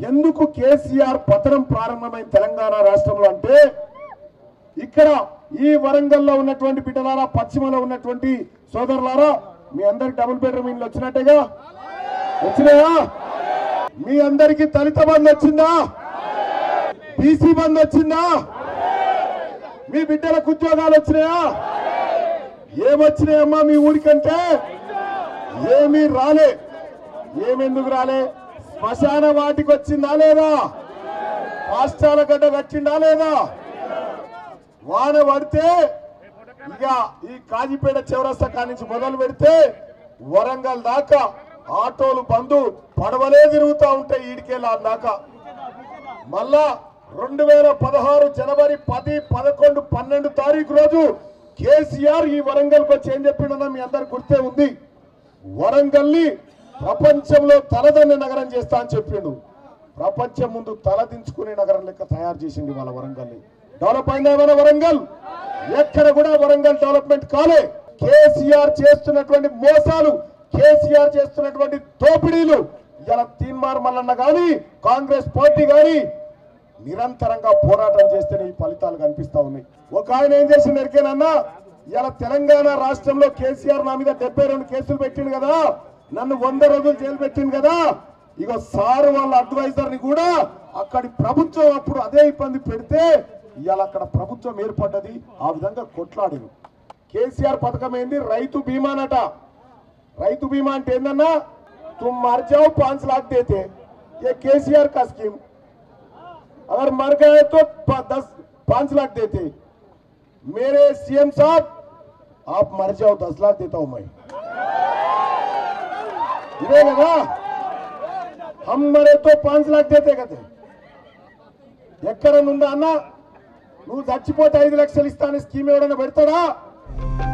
ఎందుకు కేసీఆర్ పతనం ప్రారంభమైన తెలంగాణ రాష్ట్రంలో అంటే ఇక్కడ ఈ వరంగల్లో ఉన్నటువంటి బిడ్డలారా పశ్చిమలో ఉన్నటువంటి సోదరులారా మీ అందరికి డబుల్ బెడ్రూమ్ ఇల్లు వచ్చినట్టేగా వచ్చినాయా మీ అందరికి దళిత బంధు వచ్చిందా బీసీ బంధు వచ్చిందా మీ బిడ్డలకు ఉద్యోగాలు వచ్చినాయా ఏమొచ్చినాయమ్మా మీ ఊరికంటే ఏమీ రాలే ఏమెందుకు రాలే శ్మశాన వాటికి వచ్చిందా లేదా రాష్ట్రాల గడ్డ కట్టిందా లేదా వాన పడితే ఇక ఈ కాజీపేట చౌరస్తా కాడి నుంచి మొదలు పెడితే వరంగల్ దాకా ఆటోలు బంధు పడవలే తిరుగుతూ ఉంటాయి ఈడికెళ్ళా దాకా మళ్ళా రెండు వేల పదహారు జనవరి పది పదకొండు పన్నెండు తారీఖు రోజు కేసీఆర్ ఈ వరంగల్కి వచ్చి ఏం చెప్పిండో మీ అందరు గుర్తే ఉంది వరంగల్ని ప్రపంచంలో తలదన్నే నగరం చేస్తా అని చెప్పిండు ప్రపంచం ముందు తలదించుకునే నగరం లెక్క తయారు చేసింది వాళ్ళ వరంగల్ని డెవలప్ అయిందా మన వరంగల్ ఎక్కడ కూడా వరంగల్ డెవలప్మెంట్ కాలే కేసీఆర్ చేస్తున్నటువంటి మోసాలు కేసీఆర్ చేస్తున్నటువంటి దోపిడీలు ఇలా తీన్మార్ మల్లన్న గాని కాంగ్రెస్ పార్టీ గాని నిరంతరంగా పోరాటం చేస్తేనే ఈ ఫలితాలు కనిపిస్తా ఉన్నాయి ఒక ఆయన ఏం చేసిండు ఎరికేనన్నా ఇలా తెలంగాణ రాష్ట్రంలో కేసీఆర్ నా మీద డెబ్బై రెండు కేసులు పెట్టిండు కదా నన్ను వంద రోజులు జైలు పెట్టిండు కదా ఇగో సారు వాళ్ళ అడ్వైజర్ ని కూడా అక్కడి ప్రభుత్వం అప్పుడు అదే ఇబ్బంది పెడితే ఇవాళ అక్కడ ప్రభుత్వం ఏర్పడ్డది ఆ విధంగా కొట్లాడిరు కేసీఆర్ పథకం ఏంది రైతు బీమానట రైతు బీమా అంటే ఏందన్నా తుమ్ మర్ जाओ पांच लाख देते ये केसीआर का स्कीम अगर मर गए तो प- दस पांच लाख देते मेरे सीएम साहब आप मर जाओ दस लाख देता हूं मैं ఇదే కదా हम मरे तो पांच लाख देते కదా ఎక్కడ నుందా అన్న నువ్వు చచ్చిపోతే ఐదు లక్షలు ఇస్తాను స్కీమ్ ఎవడన్నా పెడతాడా